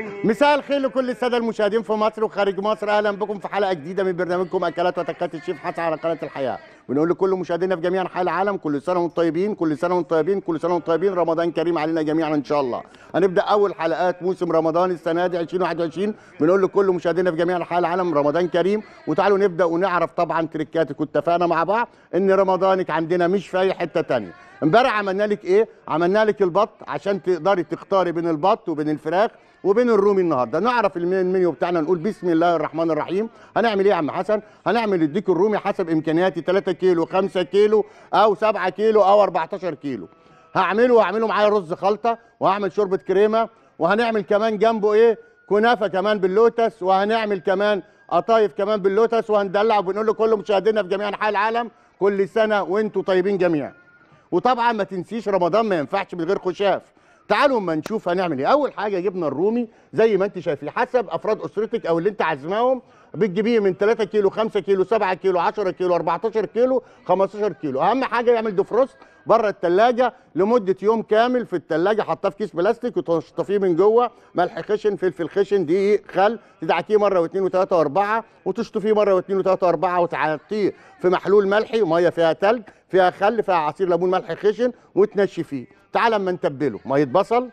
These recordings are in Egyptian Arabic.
مساء الخير لكل الساده المشاهدين في مصر وخارج مصر اهلا بكم في حلقه جديده من برنامجكم اكلات وتكات الشيف حسن على قناه الحياه بنقول لكل مشاهدينا في جميع انحاء العالم كل سنه وانتم طيبين كل سنه وانتم طيبين كل سنه وانتم طيبين رمضان كريم علينا جميعا ان شاء الله هنبدا اول حلقات موسم رمضان السنه دي 2021 بنقول لكل مشاهدينا في جميع انحاء العالم رمضان كريم وتعالوا نبدا ونعرف طبعا تريكاتك واتفقنا مع بعض ان رمضانك عندنا مش في اي حته ثانيه امبارح عملنا لك ايه عملنا لك البط عشان تقدري تختاري بين البط وبين الفراخ وبين الرومي النهارده نعرف المي- المنيو بتاعنا نقول بسم الله الرحمن الرحيم هنعمل ايه يا عم حسن هنعمل الديك الرومي حسب امكانياتي 3 كيلو 5 كيلو او 7 كيلو او 14 كيلو هعمله وهعمله معايا رز خلطه وهعمل شوربه كريمه وهنعمل كمان جنبه ايه كنافه كمان باللوتس وهنعمل كمان قطايف كمان باللوتس وهندلع وبنقول لكل مشاهدينا في جميع انحاء العالم كل سنه وانتم طيبين جميعا وطبعا ما تنسيش رمضان ما ينفعش من غير خشاف تعالوا اما نشوف هنعمل ايه اول حاجه جبنا الرومي زي ما انت شايفين حسب افراد اسرتك او اللي انت عازماهم بتجيبيه من 3 كيلو 5 كيلو 7 كيلو 10 كيلو 14 كيلو 15 كيلو اهم حاجه يعمل ديفروست بره الثلاجه لمده يوم كامل في الثلاجه حطاه في كيس بلاستيك وتشطفيه من جوه ملح خشن فلفل خشن دقيق خل تدعكيه مره واثنين وثلاثه واربعه وتشطفيه مره واثنين وثلاثه واربعه وتحطيه في محلول ملحي وميه فيها ثلج فيها خل فيها عصير ليمون ملح خشن وتنشفيه تعال اما نتبله ميه بصل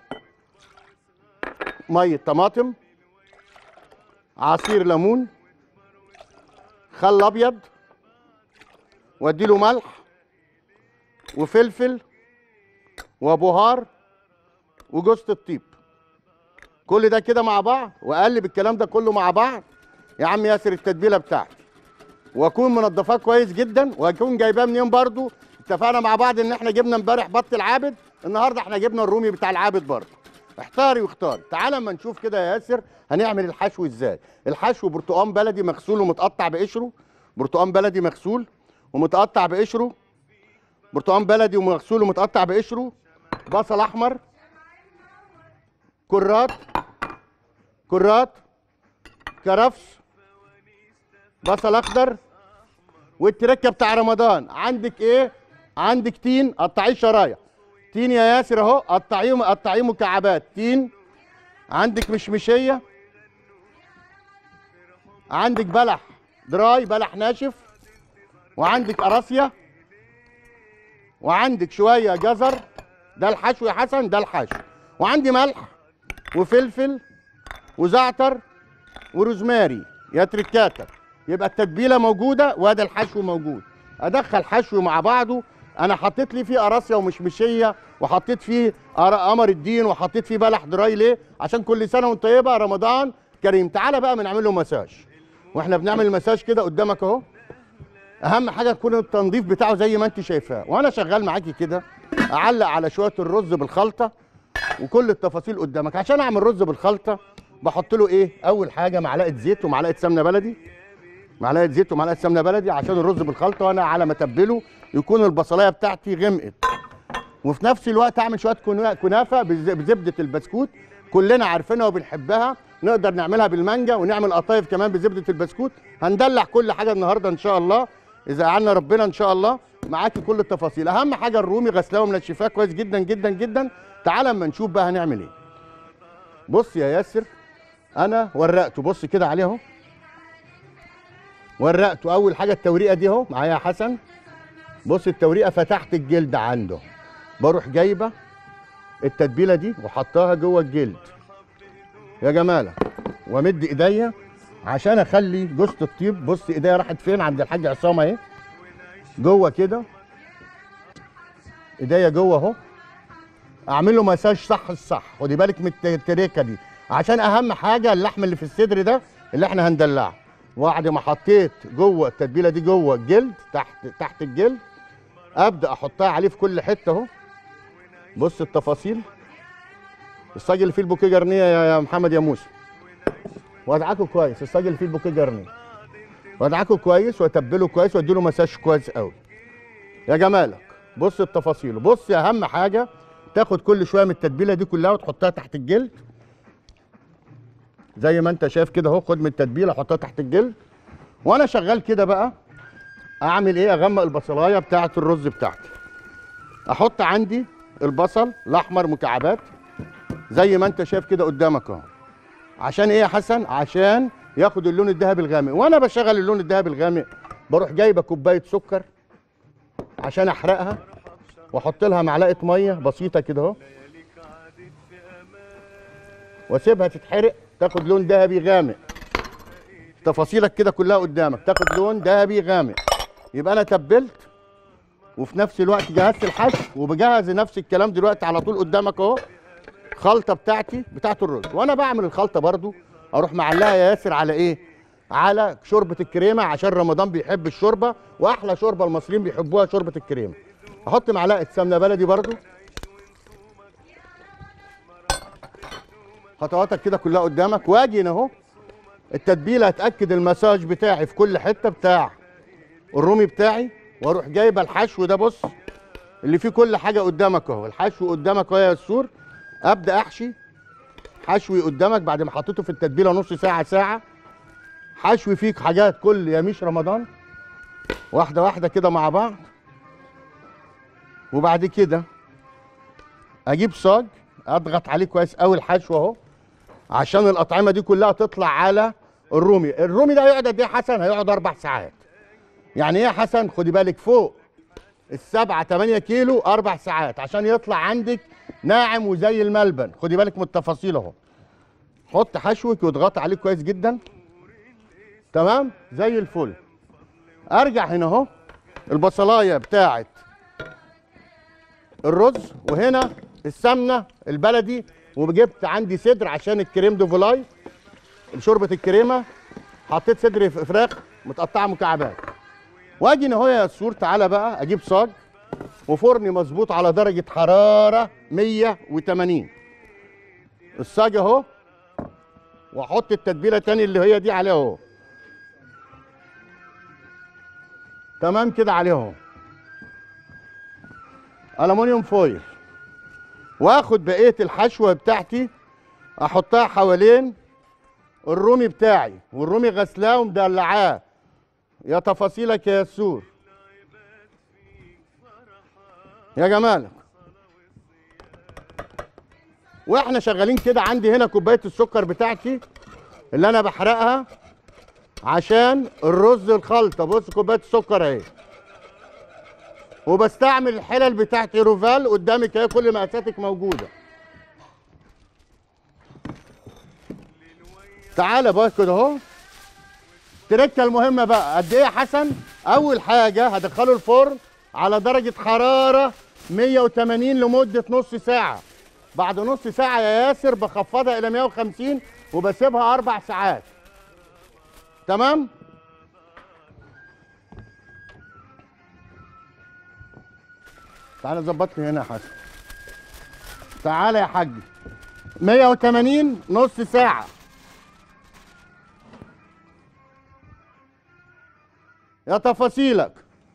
ميه طماطم عصير ليمون خل ابيض واديله ملح وفلفل وبهار وجوزة الطيب كل ده كده مع بعض واقلب الكلام ده كله مع بعض يا عم ياسر التتبيله بتاعتي واكون منضفاه كويس جدا واكون جايباه منين برضو اتفقنا مع بعض ان احنا جبنا امبارح بط العابد النهارده احنا جبنا الرومي بتاع العابد برضو احتاري واختاري تعالى اما نشوف كده يا ياسر هنعمل الحشو ازاي الحشو برتقان بلدي مغسول ومتقطع بقشره برتقان بلدي مغسول ومتقطع بقشره برتقان بلدي ومغسول ومتقطع بقشره بصل احمر كرات كرات كرفس بصل اخضر والتركه بتاع رمضان عندك ايه عندك تين قطعيه شرايح تين يا ياسر اهو قطعيه قطعيه مكعبات تين عندك مشمشيه عندك بلح دراي بلح ناشف وعندك قراصيه وعندك شويه جزر ده الحشو يا حسن ده الحشو وعندي ملح وفلفل وزعتر وروزماري يا تركاته يبقى التتبيله موجوده وادي الحشو موجود ادخل حشو مع بعضه انا حطيت لي فيه قراصيه ومشمشيه وحطيت فيه قر- قمر الدين وحطيت فيه بلح دراي ليه عشان كل سنه وانت طيبه رمضان كريم تعالى بقى بنعمل له مساج واحنا بنعمل المساج كده قدامك اهو اهم حاجه يكون التنظيف بتاعه زي ما انت شايفاه وانا شغال معاكي كده اعلق على شويه الرز بالخلطه وكل التفاصيل قدامك عشان اعمل رز بالخلطه بحط له ايه اول حاجه معلقه زيت ومعلقه سمنه بلدي معلقه زيت ومعلقه سمنه بلدي عشان الرز بالخلطه وانا على ما اتبله يكون البصلايه بتاعتي غمقت وفي نفس الوقت اعمل شويه كنا- كنافه بز- بزبده البسكوت كلنا عارفينها وبنحبها نقدر نعملها بالمانجا ونعمل قطايف كمان بزبده البسكوت هندلع كل حاجه النهارده ان شاء الله اذا قعدنا ربنا ان شاء الله معاكي كل التفاصيل اهم حاجه الرومي غسلاه ومنشفاه كويس جدا جدا جدا تعال اما نشوف بقى هنعمل ايه بص يا ياسر انا ورقته بص كده عليه اهو ورقته اول حاجه التوريقه دي اهو معايا يا حسن بص التوريقه فتحت الجلد عنده بروح جايبه التتبيله دي وحطاها جوه الجلد يا جماله وامد ايديا عشان اخلي جوزة الطيب بص ايديا راحت فين عند الحاج عصام اهي جوه كده ايديا جوه اهو اعمل له مساج صح الصح خدي بالك من التريكه دي عشان اهم حاجه اللحم اللي في الصدر ده اللي احنا هندلعه بعد ما حطيت جوه التتبيله دي جوه الجلد تحت تحت الجلد ابدا احطها عليه في كل حته اهو بص التفاصيل الصاج اللي فيه البوكيه جرنيه يا يا محمد يا موسى وادعكه كويس الصاج اللي فيه البوكيه جرنيه وادعكه كويس واتبله كويس واديله مساج كويس قوي يا جمالك بص التفاصيل بص اهم حاجه تاخد كل شويه من التتبيله دي كلها وتحطها تحت الجلد زي ما انت شايف كده اهو خد من التتبيله حطها تحت الجلد وانا شغال كده بقى اعمل ايه اغمق البصلايه بتاعه الرز بتاعتي احط عندي البصل الاحمر مكعبات زي ما انت شايف كده قدامك اهو عشان ايه يا حسن عشان ياخد اللون الذهبي الغامق وانا بشغل اللون الذهبي الغامق بروح جايبه كوبايه سكر عشان احرقها واحط لها معلقه ميه بسيطه كده اهو واسيبها تتحرق تاخد لون ذهبي غامق تفاصيلك كده كلها قدامك تاخد لون ذهبي غامق يبقى انا تبلت وفي نفس الوقت جهزت الحشو وبجهز نفس الكلام دلوقتي على طول قدامك اهو خلطه بتاعتي بتاعت الرز وانا بعمل الخلطه برضو اروح معلقها يا ياسر على ايه على شوربه الكريمه عشان رمضان بيحب الشوربه واحلى شوربه المصريين بيحبوها شوربه الكريمه احط معلقه سمنه بلدي برضو خطواتك كده كلها قدامك واجي هنا اهو التتبيله اتاكد المساج بتاعي في كل حته بتاع الرومي بتاعي واروح جايبه الحشو ده بص اللي فيه كل حاجه قدامك اهو الحشو قدامك اهو يا السور ابدا احشي حشوي قدامك بعد ما حطيته في التتبيله نص ساعه ساعه حشوي فيك حاجات كل يميش رمضان واحده واحده كده مع بعض وبعد كده اجيب صاج اضغط عليه كويس قوي الحشو اهو عشان الاطعمه دي كلها تطلع على الرومي الرومي ده هيقعد قد ايه يا حسن هيقعد اربع ساعات يعني ايه يا حسن خدي بالك فوق السبعة 8 كيلو اربع ساعات عشان يطلع عندك ناعم وزي الملبن خدي بالك من التفاصيل اهو حط حشوك واضغط عليه كويس جدا تمام زي الفل ارجع هنا اهو البصلايه بتاعت الرز وهنا السمنه البلدي وجبت عندي صدر عشان الكريم دو فولاي شوربه الكريمه حطيت صدر ف- فراخ متقطعه مكعبات واجي هنا اهو يا سور تعالى بقى اجيب صاج وفرن مظبوط على درجه حراره 180 الصاج اهو واحط التتبيله تاني اللي هي دي عليه اهو تمام كده عليه اهو الومنيوم فويل واخد بقيه الحشوه بتاعتي احطها حوالين الرومي بتاعي والرومي غسلاه ومدلعاه يا تفاصيلك يا يسور يا جمالك واحنا شغالين كده عندي هنا كوبايه السكر بتاعتي اللي انا بحرقها عشان الرز الخلطه بص كوبايه السكر اهي وبستعمل الحلل بتاعتي روفال قدامك اهي كل مقاساتك موجوده تعالى بقى كده اهو التركه المهمه بقى قد ايه يا حسن اول حاجه هدخله الفرن على درجه حراره 180 لمده نص ساعه بعد نص ساعه يا ياسر بخفضها الى 150 وبسيبها اربع ساعات تمام تعالى ظبط لي هنا يا حسن تعالى يا حاج 180 نص ساعه يا تفاصيلك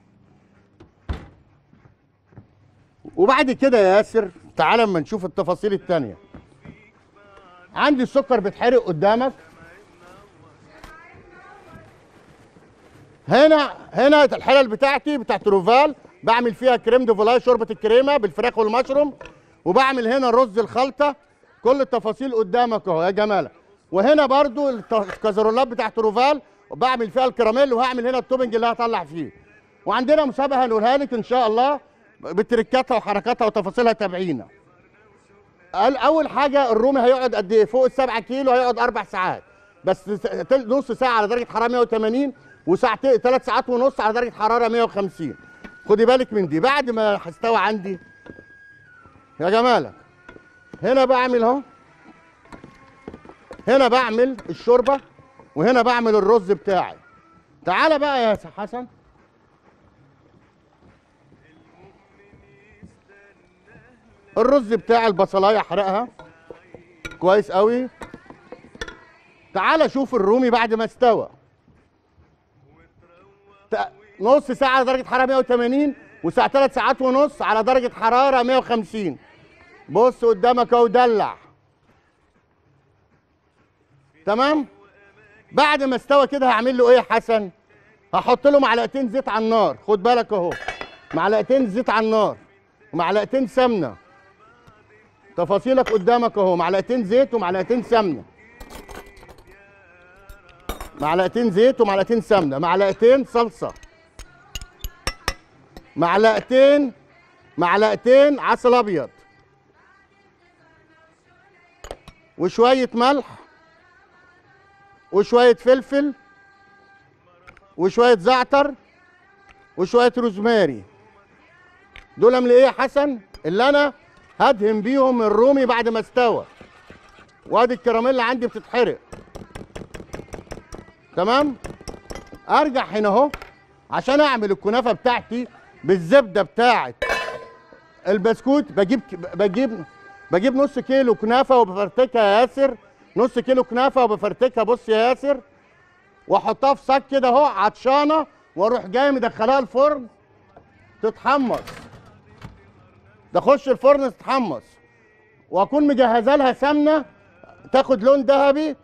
وبعد كده يا ياسر تعالى اما نشوف التفاصيل التانية عندي السكر بيتحرق قدامك هنا هنا الحلل بتاعتي بتاعت روفال بعمل فيها كريم دي فولاي شوربه الكريمه بالفراخ والمشروم وبعمل هنا رز الخلطه كل التفاصيل قدامك اهو يا جماله وهنا برضو الت- الكازرولات بتاعت روفال بعمل فيها الكراميل وهعمل هنا التوبنج اللي هطلع فيه وعندنا مسابقه هنقولها لك ان شاء الله بتركاتها وحركاتها وتفاصيلها تابعينا قال اول حاجه الرومي هيقعد قد ايه فوق السبعة كيلو هيقعد اربع ساعات بس س- تل- نص ساعه على درجه حراره 180 وساعتين ثلاث ساعات ونص على درجه حراره 150 خدي بالك من دي بعد ما هستوى عندي يا جمالك هنا بعمل اهو هنا بعمل الشوربه وهنا بعمل الرز بتاعي تعالى بقى يا حسن الرز بتاع البصلايه احرقها كويس قوي تعالى شوف الرومي بعد ما استوى ت- نص ساعه على درجه حراره 180 وساعه ثلاث ساعات ونص على درجه حراره 150 بص قدامك اهو دلع تمام بعد ما استوى كده هعمل له ايه يا حسن هحط له معلقتين زيت على النار خد بالك اهو معلقتين زيت على النار ومعلقتين سمنه تفاصيلك قدامك اهو معلقتين زيت ومعلقتين سمنه معلقتين زيت ومعلقتين سمنه معلقتين صلصه معلقتين معلقتين عسل ابيض وشويه ملح وشويه فلفل وشويه زعتر وشويه روزماري دول من ايه يا حسن اللي انا هدهن بيهم الرومي بعد ما استوى وادي الكراميل عندي بتتحرق تمام ارجع هنا اهو عشان اعمل الكنافه بتاعتي بالزبده بتاعت البسكوت بجيب بجيب بجيب نص كيلو كنافه وبفرتكها يا ياسر نص كيلو كنافه وبفرتكها بص يا ياسر واحطها في صاج كده اهو عطشانه واروح جاي مدخلها الفرن تتحمص تخش الفرن تتحمص واكون مجهزه لها سمنه تاخد لون ذهبي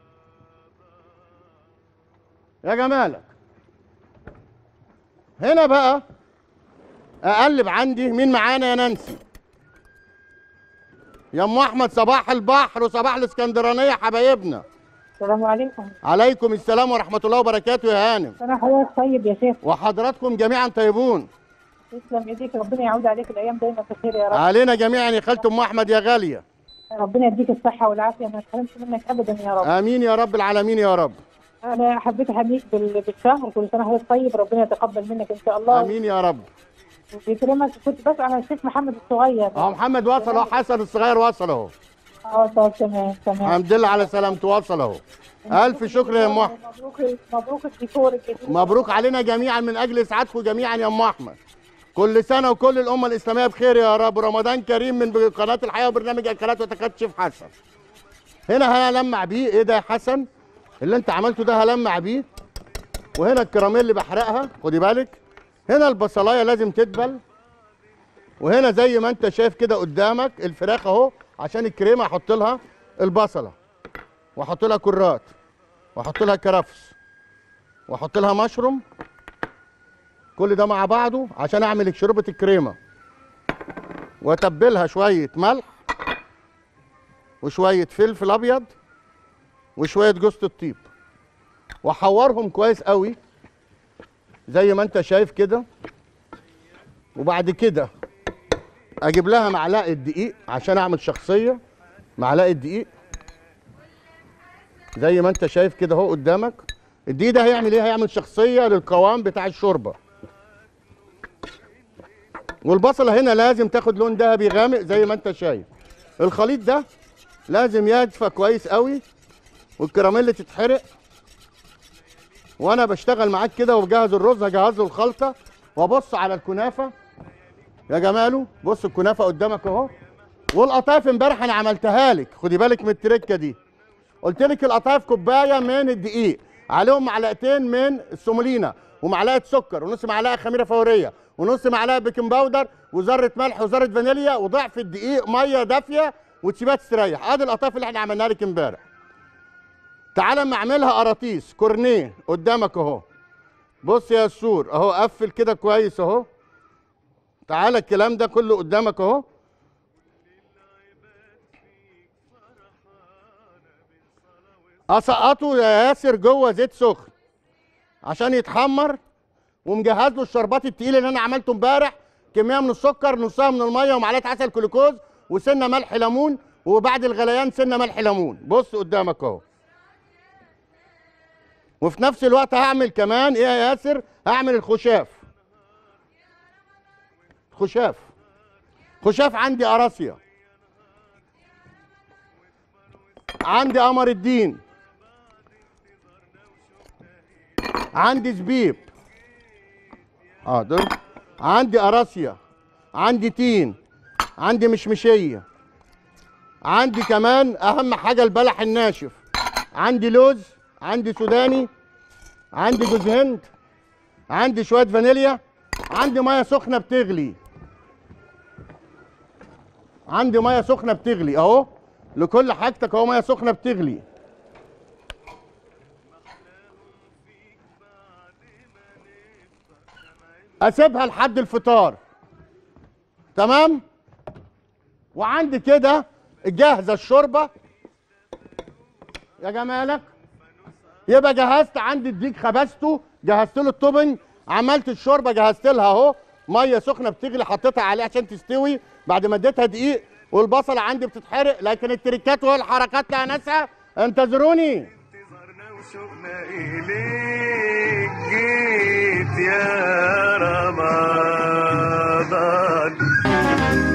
يا جمالك هنا بقى اقلب عندي مين معانا يا نانسي يا ام احمد صباح البحر وصباح الاسكندرانيه حبايبنا السلام عليكم عليكم السلام ورحمه الله وبركاته يا هانم انا حضرتك طيب يا شيخ وحضراتكم جميعا طيبون تسلم ايديك ربنا يعود عليك الايام دايما بخير يا رب علينا جميعا يا خالة ام احمد يا غاليه ربنا يديك الصحه والعافيه ما تحرمش منك ابدا يا رب امين يا رب العالمين يا رب انا حبيت اهنيك بال- بالشهر كل سنه وحضرتك طيب ربنا يتقبل منك ان شاء الله امين يا رب ويكرمك كنت بسال على الشيخ محمد الصغير اهو محمد وصل اهو حسن الصغير وصل اهو اه طب تمام تمام الحمد لله على سلامته وصل اهو الف شكر يا ام احمد مبروك مبروك الديكور الجديد مبروك علينا جميعا من اجل اسعادكم جميعا يا ام احمد كل سنه وكل الامه الاسلاميه بخير يا رب رمضان كريم من قناه الحياه وبرنامج اكلات وتكات شيف حسن هنا هلمع بيه ايه ده يا حسن اللي انت عملته ده هلمع بيه وهنا الكراميل اللي بحرقها خدي بالك هنا البصلايه لازم تدبل وهنا زي ما انت شايف كده قدامك الفراخ اهو عشان الكريمه احط لها البصله واحط لها كرات واحط لها كرفس واحط لها مشروم كل ده مع بعضه عشان اعمل شوربه الكريمه واتبلها شويه ملح وشويه فلفل ابيض وشويه جوز الطيب واحورهم كويس قوي زي ما انت شايف كده وبعد كده اجيب لها معلقه دقيق عشان اعمل شخصيه معلقه دقيق زي ما انت شايف كده اهو قدامك الدقيق ده هيعمل ايه هيعمل شخصيه للقوام بتاع الشوربه والبصله هنا لازم تاخد لون ذهبي غامق زي ما انت شايف الخليط ده لازم يدفى كويس قوي والكراميل تتحرق وانا بشتغل معاك كده وبجهز الرز هجهز له الخلطه وابص على الكنافه يا جماله بص الكنافه قدامك اهو والقطايف امبارح انا عملتها لك خدي بالك من التركه دي قلت لك القطايف كوبايه من الدقيق عليهم معلقتين من السومولينا ومعلقه سكر ونص معلقه خميره فوريه ونص معلقه بيكنج باودر وذره ملح وذره فانيليا وضعف الدقيق ميه دافيه وتسيبها تستريح ادي القطايف اللي احنا عملناها لك امبارح تعالى اما اعملها قراطيس كورنيه قدامك اهو بص يا السور اهو قفل كده كويس اهو تعالى الكلام ده كله قدامك اهو اسقطه يا ياسر جوه زيت سخن عشان يتحمر ومجهز له الشربات التقيل اللي انا عملته امبارح كميه من السكر نصها من الميه ومعلقه عسل كلوكوز وسنه ملح ليمون وبعد الغليان سنه ملح ليمون بص قدامك اهو وفي نفس الوقت هعمل كمان ايه يا ياسر هعمل الخشاف خشاف خشاف عندي قراصية عندي قمر الدين عندي زبيب اه دول عندي قراصية عندي تين عندي مشمشية عندي كمان اهم حاجة البلح الناشف عندي لوز عندي سوداني عندي جوز هند عندي شوية فانيليا عندي مية سخنة بتغلي عندي مية سخنة بتغلي اهو لكل حاجتك اهو مية سخنة بتغلي اسيبها لحد الفطار تمام وعندي كده جاهزه الشوربه يا جمالك يبقى جهزت عندي الديك خبزته جهزت له التوبنج عملت الشوربه جهزت لها اهو ميه سخنه بتغلي حطيتها عليه عشان تستوي بعد ما اديتها دقيق والبصله عندي بتتحرق لكن التريكات والحركات لها ناسها انتظروني انتظرنا وشوقنا إليك جيت يا رمضان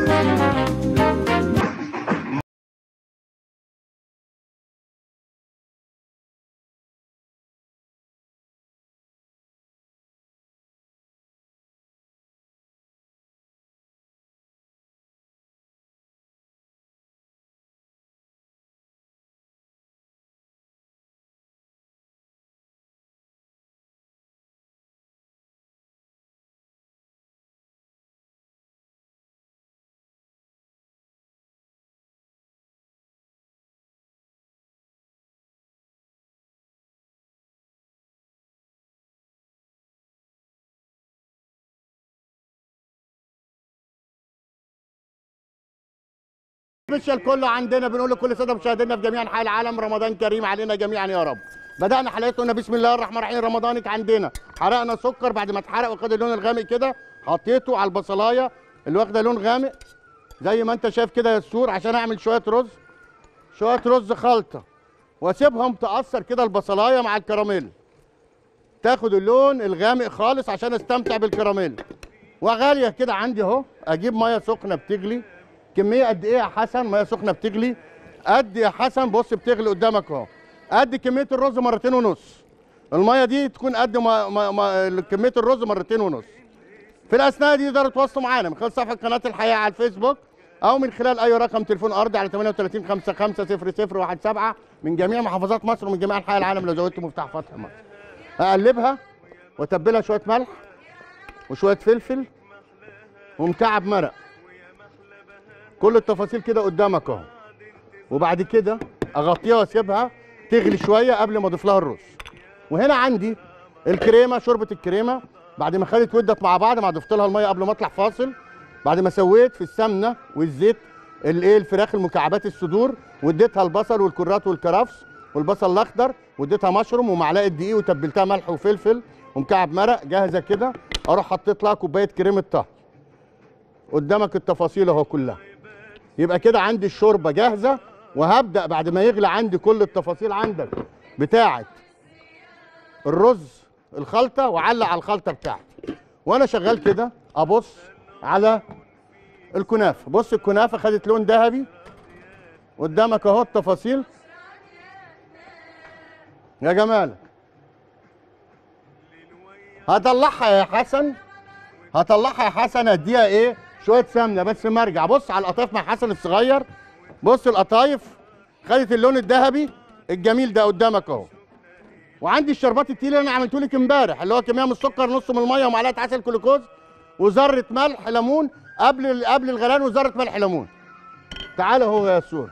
سبيشال كله عندنا بنقول لكل ساده مشاهدينا في جميع انحاء العالم رمضان كريم علينا جميعا يا رب بدانا حلقتنا بسم الله الرحمن الرحيم رمضانك عندنا حرقنا سكر بعد ما اتحرق وخد اللون الغامق كده حطيته على البصلايه اللي واخده لون غامق زي ما انت شايف كده يا السور عشان اعمل شويه رز شويه رز خلطه واسيبهم تاثر كده البصلايه مع الكراميل تاخد اللون الغامق خالص عشان استمتع بالكراميل وغاليه كده عندي اهو اجيب ميه سخنه بتغلي كميه قد ايه يا حسن ميه سخنه بتغلي قد يا حسن بص بتغلي قدامك اهو قد كميه الرز مرتين ونص الميه دي تكون قد ما ما ما كميه الرز مرتين ونص في الاثناء دي تقدروا تواصلوا معانا من خلال صفحه قناه الحياه على الفيسبوك او من خلال اي رقم تليفون ارضي على 38 55 0017 من جميع محافظات مصر ومن جميع انحاء العالم لو زودت مفتاح فتح مصر اقلبها واتبلها شويه ملح وشويه فلفل ومكعب مرق كل التفاصيل كده قدامك اهو وبعد كده اغطيها واسيبها تغلي شويه قبل ما اضيف لها الرز وهنا عندي الكريمه شوربه الكريمه بعد ما خدت ودت مع بعض ما ضفت لها الميه قبل ما اطلع فاصل بعد ما سويت في السمنه والزيت الايه الفراخ المكعبات الصدور واديتها البصل والكرات والكرفس والبصل الاخضر واديتها مشروم ومعلقه دقيق وتبلتها ملح وفلفل ومكعب مرق جاهزه كده اروح حطيت لها كوبايه كريمه طهي قدامك التفاصيل اهو كلها يبقى كده عندي الشوربه جاهزه وهبدا بعد ما يغلى عندي كل التفاصيل عندك بتاعه الرز الخلطه واعلق على الخلطه بتاعتي وانا شغال كده ابص على الكنافه بص الكنافه خدت لون ذهبي قدامك اهو التفاصيل يا جمالك هطلعها يا حسن هطلعها يا حسن اديها ايه شويه سمنه بس مرجع بص على القطايف مع حسن الصغير بص القطايف خدت اللون الذهبي الجميل ده قدامك اهو وعندي الشربات التقيل اللي انا عملته لك امبارح اللي هو كميه من السكر نص من الميه ومعلقه عسل جلوكوز وذره ملح ليمون قبل قبل الغليان وذره ملح ليمون تعال اهو يا سور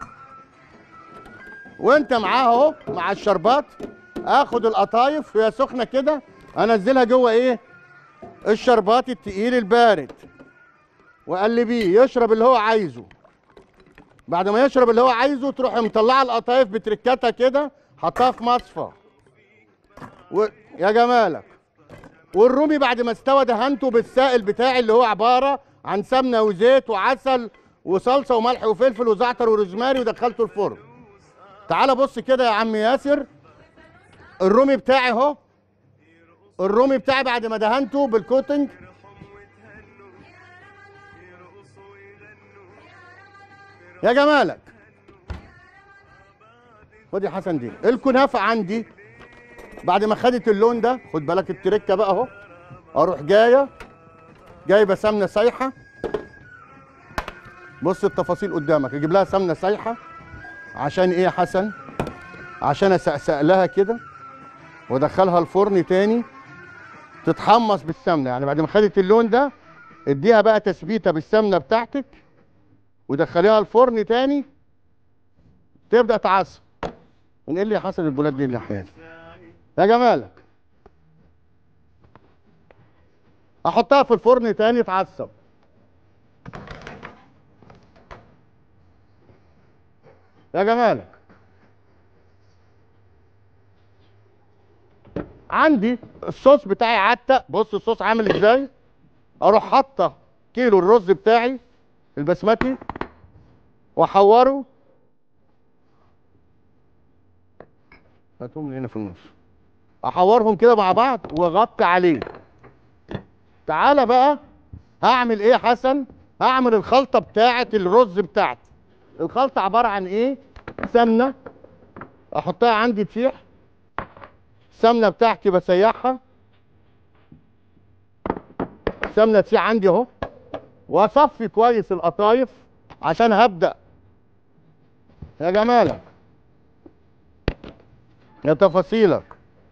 وانت معاه اهو مع الشربات اخد القطايف وهي سخنه كده انزلها جوه ايه الشربات التقيل البارد وقلبيه يشرب اللي هو عايزه بعد ما يشرب اللي هو عايزه تروح مطلعه القطايف بتركاتها كده حطها في مصفى و... يا جمالك والرومي بعد ما استوى دهنته بالسائل بتاعي اللي هو عباره عن سمنه وزيت وعسل وصلصه وملح وفلفل وزعتر وروزماري ودخلته الفرن تعال بص كده يا عم ياسر الرومي بتاعي اهو الرومي بتاعي بعد ما دهنته بالكوتنج يا جمالك خد يا حسن دي الكنافه عندي بعد ما خدت اللون ده خد بالك التركه بقى اهو اروح جايه جايبه سمنه سايحه بص التفاصيل قدامك اجيب لها سمنه سايحه عشان ايه يا حسن عشان اسقسق لها كده وادخلها الفرن تاني تتحمص بالسمنه يعني بعد ما خدت اللون ده اديها بقى تثبيته بالسمنه بتاعتك ودخليها الفرن تاني تبدا تعصب من ايه اللي حصل البلاد دي اللي حياتي يا جمالك احطها في الفرن تاني تعصب يا جمالك عندي الصوص بتاعي عتق بص الصوص عامل ازاي اروح حاطه كيلو الرز بتاعي البسمتي واحوره هاتهم لي هنا في النص احورهم كده مع بعض واغطي عليه تعالى بقى هعمل ايه يا حسن هعمل الخلطه بتاعه الرز بتاعتي الخلطه عباره عن ايه سمنه احطها عندي تسيح السمنه بتاعتي بسيحها السمنه تسيح عندي اهو واصفي كويس القطايف عشان هبدا يا جمالك يا تفاصيلك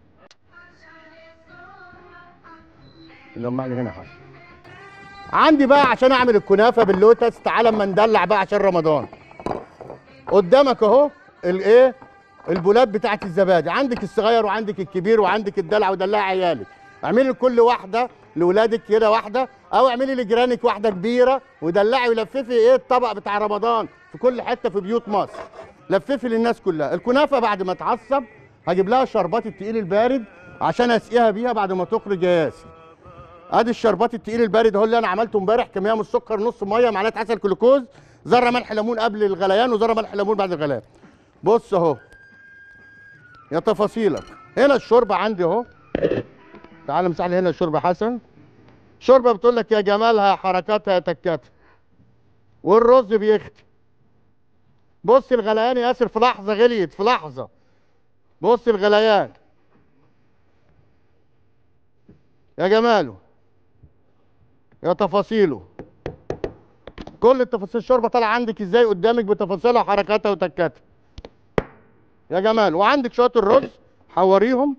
لما لي هنا حاجه عندي بقى عشان اعمل الكنافه باللوتس تعالى اما ندلع بقى عشان رمضان قدامك اهو الايه البولات بتاعت الزبادي عندك الصغير وعندك الكبير وعندك الدلع ودلع عيالك اعملي لكل واحده لاولادك كده واحده او اعملي لجيرانك واحده كبيره ودلعي ولففي ايه الطبق بتاع رمضان في كل حته في بيوت مصر لففي للناس كلها الكنافه بعد ما تعصب هجيب لها الشربات التقيل البارد عشان اسقيها بيها بعد ما تخرج يا ياسر ادي الشربات التقيل البارد اهو اللي انا عملته امبارح كميه من السكر نص ميه معلقه عسل جلوكوز ذره ملح ليمون قبل الغليان وذره ملح ليمون بعد الغليان بص اهو يا تفاصيلك هنا الشوربه عندي اهو تعال امسح لي هنا الشوربه حسن شوربه بتقول لك يا جمالها حركاتها يا تكاتها والرز بيختي بص الغليان يا ياسر في لحظه غليت في لحظه بص الغليان يا جماله يا تفاصيله كل التفاصيل الشوربه طالعه عندك ازاي قدامك بتفاصيلها وحركاتها وتكاتها يا جمال وعندك شويه الرز حوريهم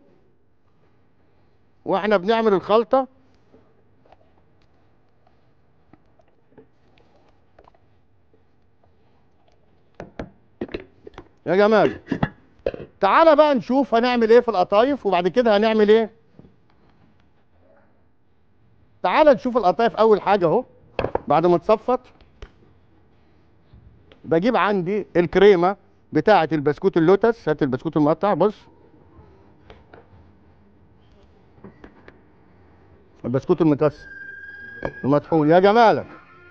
واحنا بنعمل الخلطه يا جمال تعالى بقى نشوف هنعمل ايه في القطايف وبعد كده هنعمل ايه تعالى نشوف القطايف اول حاجه اهو بعد ما اتصفت بجيب عندي الكريمه بتاعه البسكوت اللوتس هات البسكوت المقطع بص البسكوت المكسر المطحون يا جمالك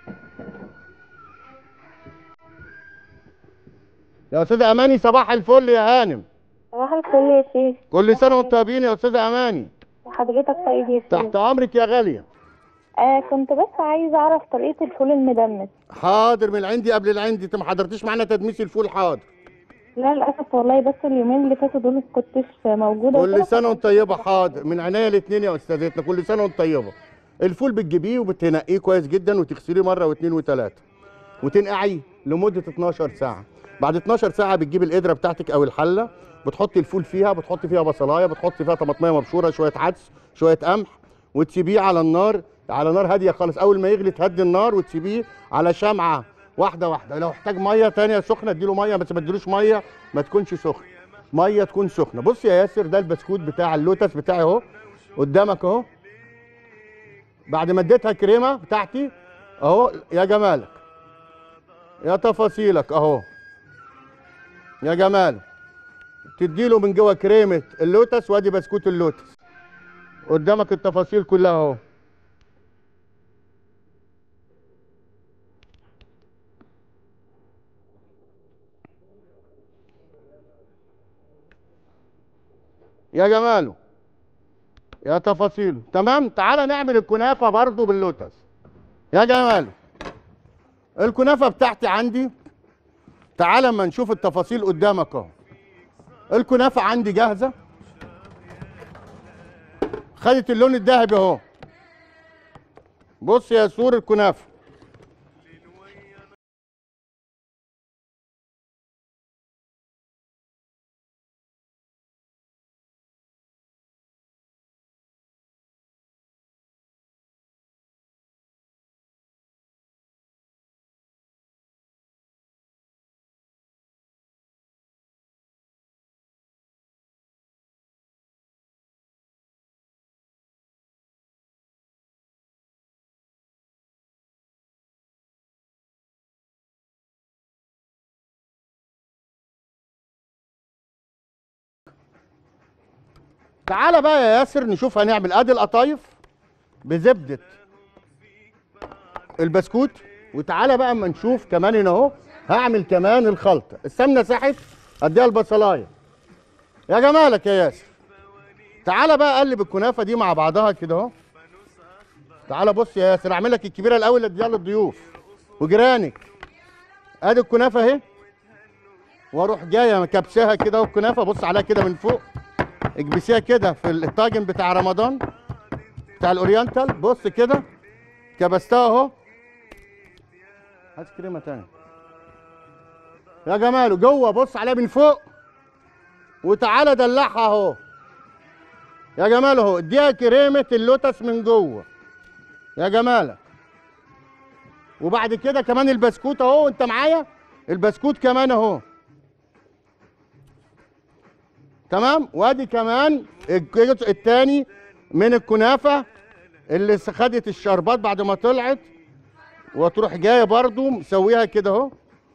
يا استاذ اماني صباح الفل يا هانم صباح الفل يا شيخ كل سنه وانتم طيبين يا استاذ اماني حضرتك طيب يا شيخ تحت امرك يا غاليه آه كنت بس عايزة أعرف طريقة الفول المدمس حاضر من عندي قبل العندي انت ما حضرتيش معانا تدميس الفول حاضر لا للأسف والله بس اليومين اللي فاتوا دول ما كنتش موجودة كل وكده. سنه وانت طيبه حاضر من عينيا الاثنين يا استاذتنا كل سنه وانت طيبه الفول بتجيبيه وبتنقيه كويس جدا وتغسليه مره واثنين وثلاثه وتنقعيه لمده 12 ساعه بعد 12 ساعه بتجيب القدره بتاعتك او الحله بتحطي الفول فيها بتحطي فيها بصلايه بتحطي فيها طماطميه مبشوره شويه عدس شويه قمح وتسيبيه على النار على نار هاديه خالص اول ما يغلي تهدي النار وتسيبيه على شمعه واحده واحده لو احتاج ميه تانية سخنه اديله ميه بس ما تديلوش ميه ما تكونش سخنه ميه تكون سخنه بص يا ياسر ده البسكوت بتاع اللوتس بتاعي اهو قدامك اهو بعد ما اديتها كريمه بتاعتي اهو يا جمالك يا تفاصيلك اهو يا جمال تديله من جوه كريمه اللوتس وادي بسكوت اللوتس قدامك التفاصيل كلها اهو يا جماله يا تفاصيله تمام تعالى نعمل الكنافه برضو باللوتس يا جماله الكنافه بتاعتي عندي تعالى اما نشوف التفاصيل قدامك اهو الكنافه عندي جاهزه خدت اللون الذهبي اهو بص يا سور الكنافه تعالى بقى يا ياسر نشوف هنعمل ادي القطايف بزبده البسكوت وتعالى بقى اما نشوف كمان هنا اهو هعمل كمان الخلطه السمنه ساحت اديها البصلايه يا جمالك يا ياسر تعالى بقى قلب الكنافه دي مع بعضها كده اهو تعالى بص يا ياسر اعمل لك الكبيره الاول اديها للضيوف وجيرانك ادي الكنافه اهي واروح جايه كبسها كده اهو الكنافه بص عليها كده من فوق اكبسيها كده في الطاجن بتاع رمضان بتاع الاورينتال بص كده كبستها اهو هات كريمه تاني يا جماله جوه بص عليها من فوق وتعالى دلعها اهو يا جمال اهو اديها كريمه اللوتس من جوه يا جمالك وبعد كده كمان البسكوت اهو انت معايا البسكوت كمان اهو تمام وادي كمان الجزء الثاني من الكنافه اللي خدت الشربات بعد ما طلعت وتروح جايه برضو مسويها كده اهو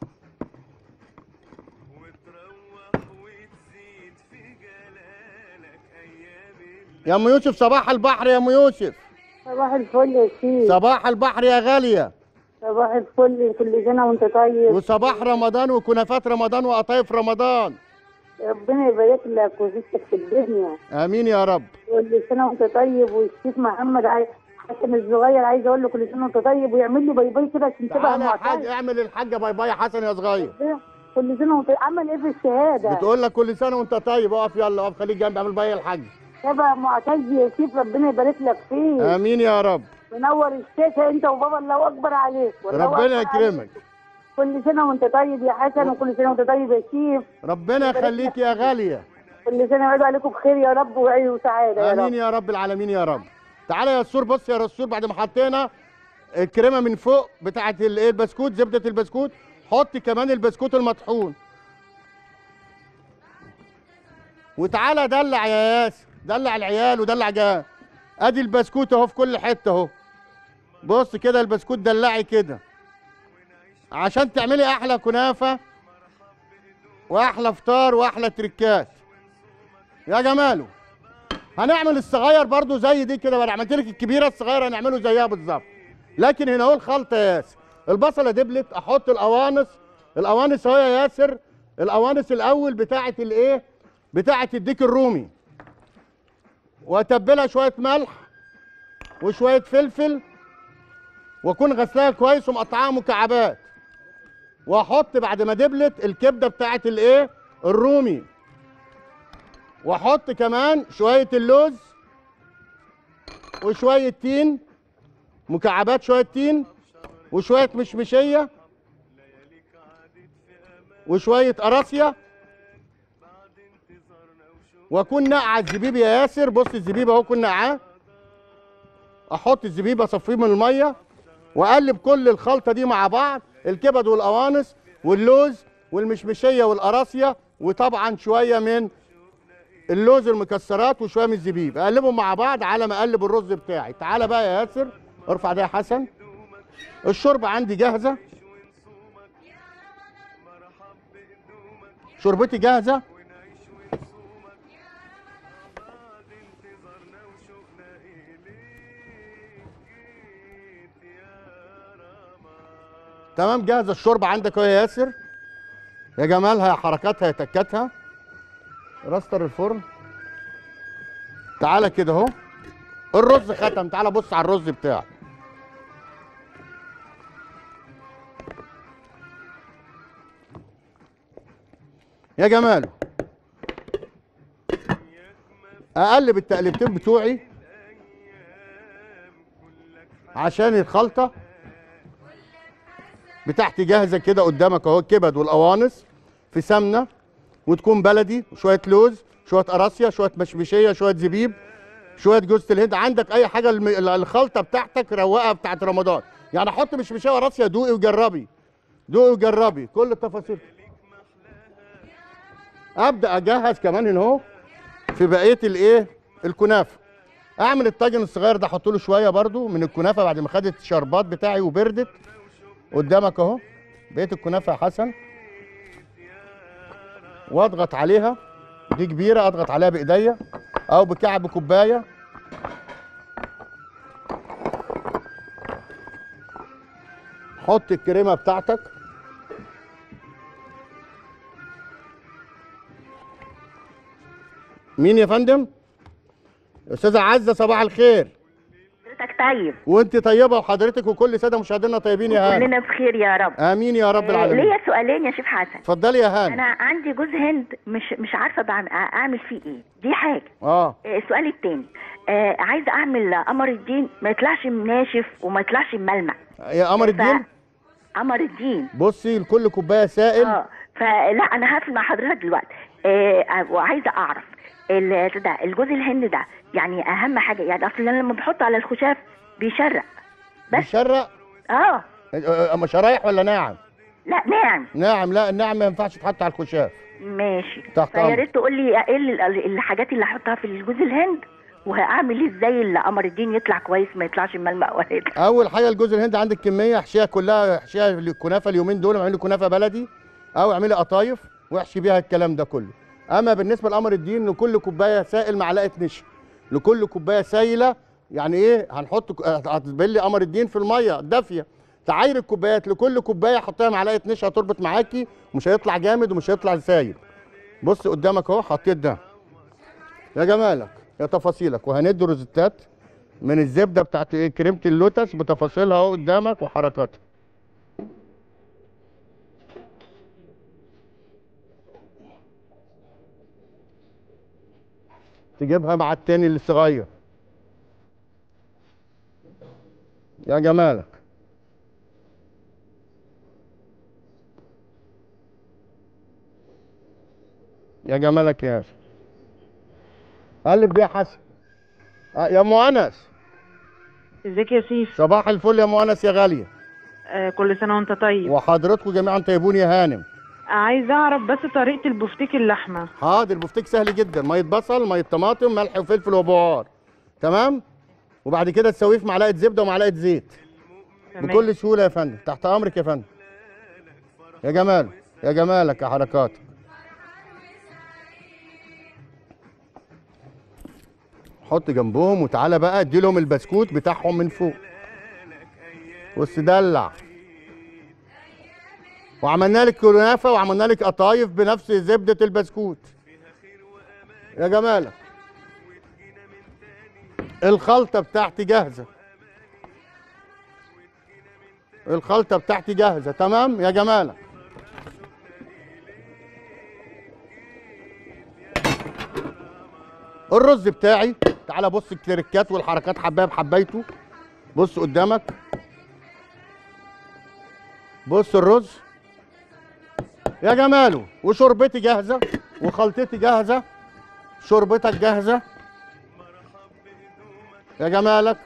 وتروح وتزيد في جلالك ايام اللي يا ام يوسف صباح البحر يا ام يوسف صباح الفل يا سيدي صباح البحر يا غاليه صباح الفل كل سنه وانت طيب وصباح رمضان وكنافات رمضان وقطايف رمضان ربنا يبارك لك ويزيدك في الدنيا امين يا رب كل سنه وانت طيب والشيخ محمد عايز حسن الصغير عايز اقول له كل سنه وانت طيب ويعمل لي باي باي كده عشان تبقى تعالى يا حاج معتاد اعمل الحاجه باي باي يا حسن يا صغير كل سنه وانت عمل ايه في الشهاده بتقول لك كل سنه وانت طيب اقف يلا اقف خليك جنبي اعمل باي الحاج تبقى معتز يا سيف ربنا يبارك لك فيه امين يا رب منور الشاشه انت وبابا الله اكبر عليك والله ربنا أكبر عليك. يكرمك كل سنه وانت طيب يا حسن وكل سنه وانت طيب يا شيف ربنا يخليك يا غاليه كل سنه يعود عليكم بخير يا رب وعي وسعاده يا امين رب يا رب العالمين يا رب تعالى يا رسول بص يا رسول بعد ما حطينا الكريمه من فوق بتاعه الايه البسكوت زبده البسكوت حط كمان البسكوت المطحون وتعالى دلع يا ياسر دلع العيال ودلع جا ادي البسكوت اهو في كل حته اهو بص كده البسكوت دلعي كده عشان تعملي احلى كنافه واحلى فطار واحلى تريكات يا جماله هنعمل الصغير برضو زي دي كده وانا عملت لك الكبيره الصغيره هنعمله زيها بالظبط لكن هنا اهو الخلطه يا ياسر البصله دبلت احط القوانص القوانص اهو يا ياسر القوانص الاول بتاعه الايه بتاعه الديك الرومي واتبلها شويه ملح وشويه فلفل واكون غسلاها كويس ومقطعاها مكعبات واحط بعد ما دبلت الكبده بتاعه الايه الرومي واحط كمان شويه اللوز وشويه تين مكعبات شويه تين وشويه مشمشيه وشويه قراصيه واكون نقع الزبيب يا ياسر بص الزبيب اهو كنا نقعاه احط الزبيب اصفيه من الميه واقلب كل الخلطه دي مع بعض الكبد والقوانص واللوز والمشمشيه والقراصيه وطبعا شويه من اللوز المكسرات وشويه من الزبيب اقلبهم مع بعض على ما اقلب الرز بتاعي تعالى بقى يا ياسر ارفع ده يا حسن الشوربه عندي جاهزه شوربتي جاهزه انتظرنا وشوقنا اليك جيت يا رمضان تمام جاهزه الشوربه عندك اهو يا ياسر يا جمالها يا حركاتها يا تكاتها راستر الفرن تعالى كده اهو الرز ختم تعالى بص على الرز بتاعك يا جماله اقلب التقليبتين بتوعي عشان الخلطه بتاعتي جاهزه كده قدامك اهو الكبد والقوانص في سمنه وتكون بلدي شويه لوز شويه قراصيه شويه مشمشيه شويه زبيب شويه جوز الهند عندك اي حاجه الم- الخلطه بتاعتك روقها بتاعت رمضان يعني حط مشمشيه وقراصيه دوقي وجربي دوقي وجربي كل التفاصيل ابدا اجهز كمان هنا اهو في بقيه الايه الكنافه اعمل الطاجن الصغير ده احط له شويه برده من الكنافه بعد ما خدت الشربات بتاعي وبردت قدامك اهو بقيه الكنافه يا حسن واضغط عليها دي كبيره اضغط عليها بايديا او بكعب كوبايه حط الكريمه بتاعتك مين يا فندم استاذه عزه صباح الخير حضرتك طيب وانت طيبه وحضرتك وكل ساده مشاهدينا طيبين يا هانم كلنا بخير يا رب امين يا رب آه، العالمين ليا سؤالين يا شيخ حسن اتفضلي يا هانم انا عندي جوز هند مش مش عارفه بعمل اعمل فيه ايه دي حاجه اه آه، السؤال التاني آه عايزه اعمل قمر الدين ما يطلعش ناشف وما يطلعش ملمع يا قمر الدين قمر الدين بصي لكل كوبايه سائل اه فلا انا هقفل مع حضرتك دلوقتي آه وعايزه اعرف ال- ده الجوز الهند ده يعني اهم حاجه يعني اصل أنا لما بحطه على الخشاف بيشرق بس بيشرق اه اه، اما شرايح ولا ناعم لا ناعم ناعم لا الناعم ما ينفعش تتحط على الخشاف ماشي تحت فيا أمرك. ريت تقول لي ايه ال- ال- الحاجات اللي احطها في الجوز الهند وهعمل ازاي اللي قمر الدين يطلع كويس ما يطلعش ملمع ولا يطلع اول حاجه الجوز الهند عندك كميه احشيها كلها احشيها الكنافه اليومين دول اعملي كنافه بلدي او اعملي قطايف واحشي بيها الكلام ده كله اما بالنسبه لقمر الدين لكل كوبايه سائل معلقه نشا لكل كوبايه سايله يعني ايه هنحط ك- هتبلي قمر الدين في الميه دافيه تعاير الكوبايات لكل كوبايه حطيها معلقه نشا هتربط معاكي ومش هيطلع جامد ومش هيطلع سايل بص قدامك اهو حطيت ده يا جمالك يا تفاصيلك وهندي روزيتات من الزبده بتاعت ايه كريمه اللوتس بتفاصيلها اهو قدامك وحركاتها تجيبها مع التاني الصغير يا جمالك يا جمالك يا ياسر قلب بيه يا حسن آه، يا ام انس ازيك يا سيف صباح الفل يا ام انس يا غاليه آه كل سنه وانت طيب وحضراتكم جميعا طيبون يا هانم عايزه اعرف بس طريقه البفتيك اللحمه حاضر البفتيك سهل جدا ميه بصل ميه طماطم ملح وفلفل وبهار تمام وبعد كده تسويه في معلقه زبده ومعلقه زيت تمام. بكل سهوله يا فندم تحت امرك يا فندم يا جمال يا جمالك يا حركاتك حط جنبهم وتعالى بقى ادي لهم البسكوت بتاعهم من فوق بص دلع وعملنا لك كنافه وعملنا لك قطايف بنفس زبده البسكوت يا جمالك الخلطه بتاعتي جاهزه الخلطه بتاعتي جاهزه تمام يا جمالك الرز بتاعي تعالى بص التركات والحركات حبايه بحبايته بص قدامك بص الرز يا جماله وشربتي جاهزه وخلطتي جاهزه شربتك جاهزه يا جمالك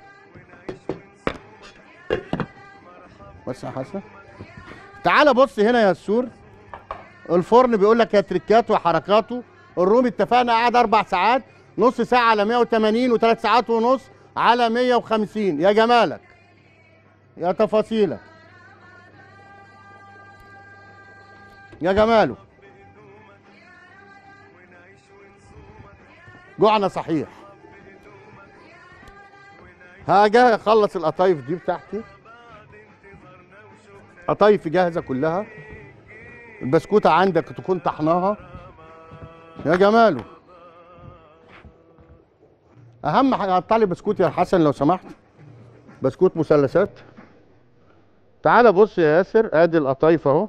بس يا حسن تعالى بص هنا يا السور الفرن بيقول لك يا تركاته وحركاته الرومي اتفقنا قعد اربع ساعات نص ساعه على 180 وثلاث ساعات ونص على 150 يا جمالك يا تفاصيلك يا جماله جوعنا صحيح هاجي اخلص القطايف دي بتاعتي قطايفي جاهزه كلها البسكوته عندك تكون طحناها يا جماله اهم حاجه قطع لي بسكوت يا حسن لو سمحت بسكوت مثلثات تعال بص يا ياسر ادي القطايف اهو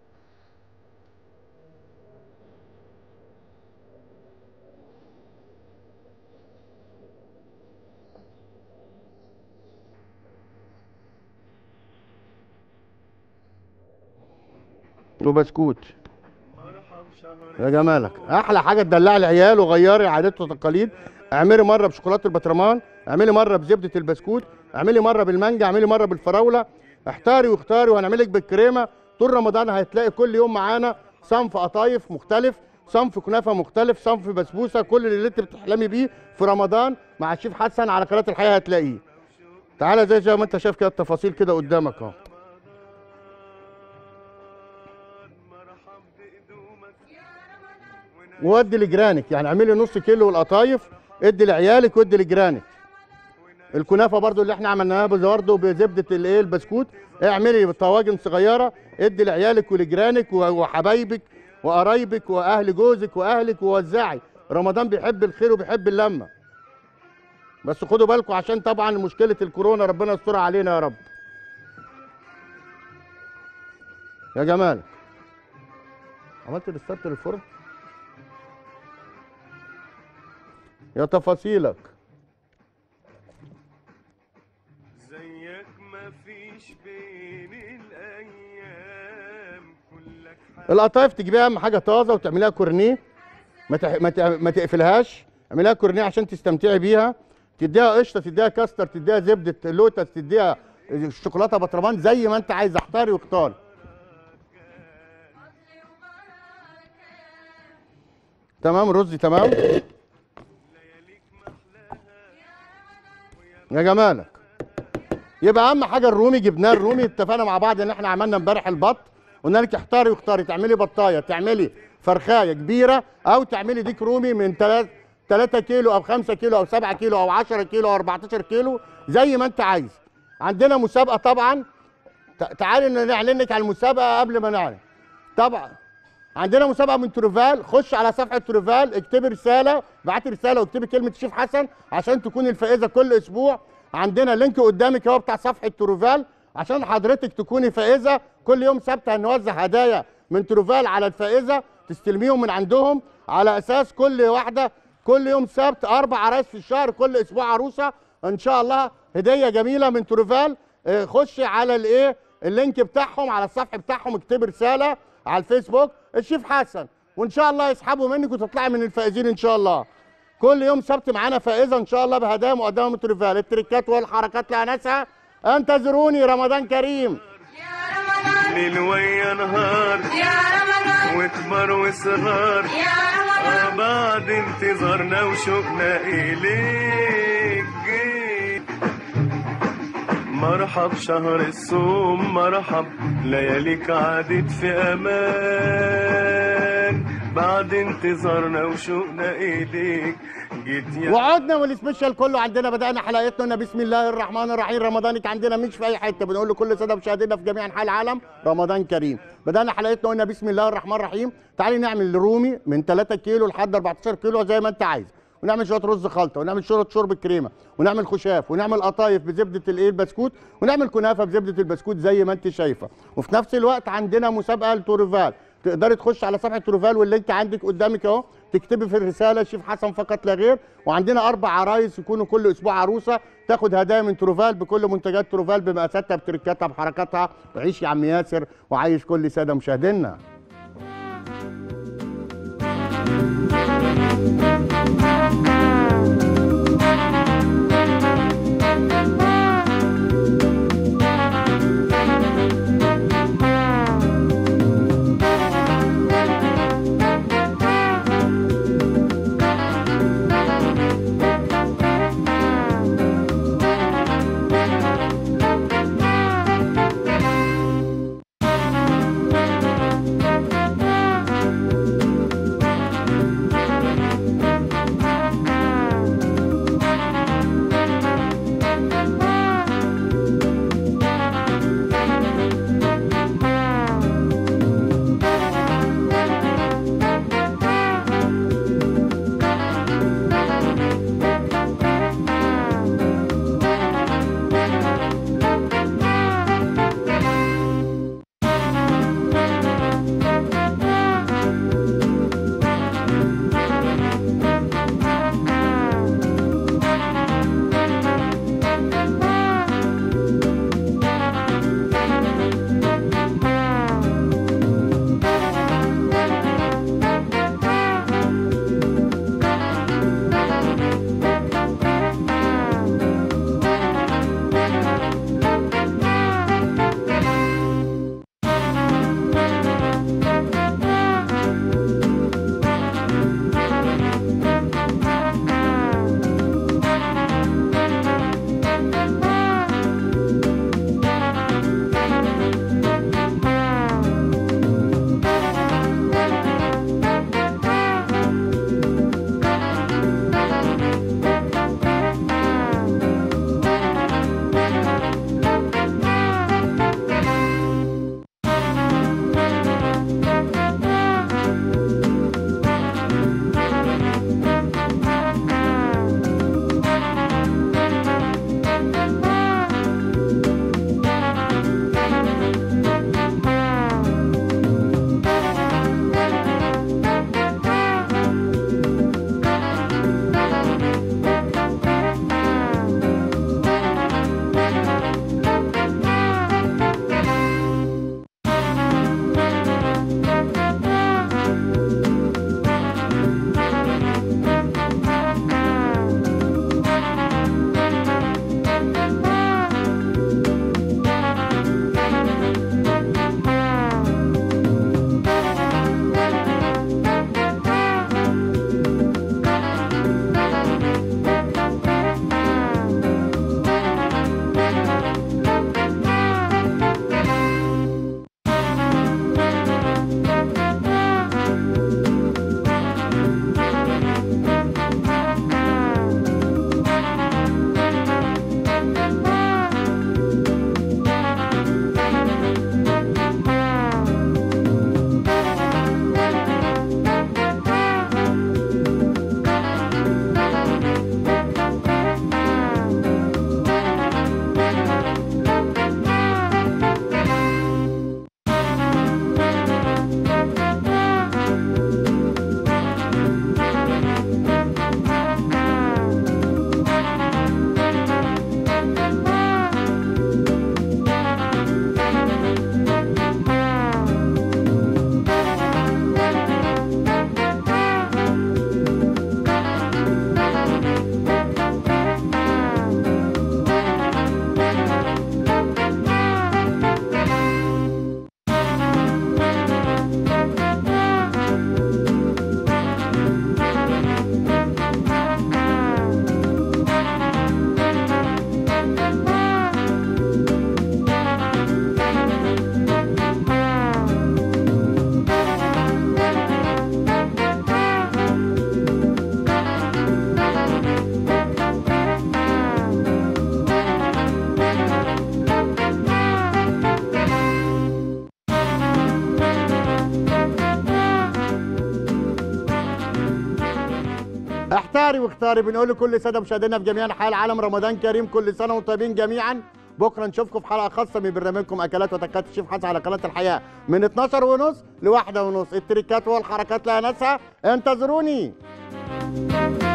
وبسكوت يا جمالك احلى حاجه تدلعي العيال وغيري عادات وتقاليد اعملي مره بشوكولاته البطرمان اعملي مره بزبده البسكوت اعملي مره بالمانجا اعملي مره بالفراوله احتاري واختاري وهنعملك بالكريمه طول رمضان هتلاقي كل يوم معانا صنف قطايف مختلف صنف كنافه مختلف صنف بسبوسه كل اللي انت بتحلمي بيه في رمضان مع الشيف حسن على قناه الحياه هتلاقيه تعالى زي زي ما انت شايف كده التفاصيل كده قدامك اهو وودي لجيرانك يعني اعملي نص كيلو القطايف ادي لعيالك وادي لجيرانك الكنافه برضو اللي احنا عملناها برضو بزبده الايه البسكوت اعملي طواجن صغيره ادي لعيالك ولجيرانك و- وحبايبك وقرايبك واهل جوزك واهلك ووزعي رمضان بيحب الخير وبيحب اللمه بس خدوا بالكم عشان طبعا مشكله الكورونا ربنا يسترها علينا يا رب يا جمال عملت ريستارت للفرن يا تفاصيلك زيك مفيش بين الايام كلك حاجة القطايف تجيبيها اهم حاجه طازه وتعمليها كورنيه ما تح... ما, ت... ما تقفلهاش اعمليها كورنيه عشان تستمتعي بيها تديها قشطه تديها كاستر تديها زبده لوتس تديها شوكولاته بطرمان زي ما انت عايز اختاري واختاري تمام رز تمام يا جمالك يبقى اهم حاجه الرومي جبناه الرومي اتفقنا مع بعض ان احنا عملنا امبارح البط قلنا لك اختاري واختاري تعملي بطايه تعملي فرخايه كبيره او تعملي ديك رومي من 3 3 كيلو او 5 كيلو او 7 كيلو او 10 كيلو او 14 كيلو زي ما انت عايز عندنا مسابقه طبعا تع- تعالي نعلن لك على المسابقه قبل ما نعلن طبعا عندنا مسابقه من تروفال خش على صفحه تروفال اكتبي رساله ابعتي رساله واكتبي كلمه الشيف حسن عشان تكون الفائزه كل اسبوع عندنا لينك قدامك اهو بتاع صفحه تروفال عشان حضرتك تكوني فائزه كل يوم سبت هنوزع هدايا من تروفال على الفائزه تستلميهم من عندهم على اساس كل واحده كل يوم سبت اربع عرايس في الشهر كل اسبوع عروسه ان شاء الله هديه جميله من تروفال اه، خشي على الايه اللينك بتاعهم على الصفحه بتاعهم اكتبي رساله على الفيسبوك الشيف حسن وان شاء الله يسحبوا منك وتطلعي من الفائزين ان شاء الله كل يوم سبت معانا فائزه ان شاء الله بهدايا مقدمه من تروفال التريكات والحركات لها ناسها انتظروني رمضان كريم ليل ويا نهار وكبر وصغار آه بعد انتظارنا وشوقنا إليك جيت مرحب شهر الصوم مرحب لياليك عادت في أمان بعد انتظارنا وشوقنا إليك جيت يا وعدنا والسبيشال كله عندنا بدانا حلقتنا قلنا بسم الله الرحمن الرحيم رمضانك عندنا مش في اي حته بنقول لكل ساده مشاهدينا في جميع انحاء العالم رمضان كريم بدانا حلقتنا قلنا بسم الله الرحمن الرحيم تعالي نعمل رومي من 3 كيلو لحد 14 كيلو زي ما انت عايز ونعمل شويه رز خلطه ونعمل شويه شرب كريمه ونعمل خشاف ونعمل قطايف بزبده الايه البسكوت ونعمل كنافه بزبده البسكوت زي ما انت شايفه وفي نفس الوقت عندنا مسابقه لتوريفال تقدري تخش على صفحه تروفال واللينك عندك قدامك اهو تكتبي في الرساله شيف حسن فقط لا غير وعندنا اربع عرايس يكونوا كل اسبوع عروسه تاخد هدايا من تروفال بكل منتجات تروفال بمقاساتها بتركاتها بحركاتها وعيش يا عم ياسر وعايش كل ساده مشاهدينا احتاري واختاري بنقول لكل الساده مشاهدينا في جميع انحاء العالم رمضان كريم كل سنه وانتم طيبين جميعا بكره نشوفكم في حلقه خاصه من برنامجكم اكلات وتكات الشيف حسن على قناه الحياه من 12 ونص لواحدة ونص التريكات والحركات لها ناسها انتظروني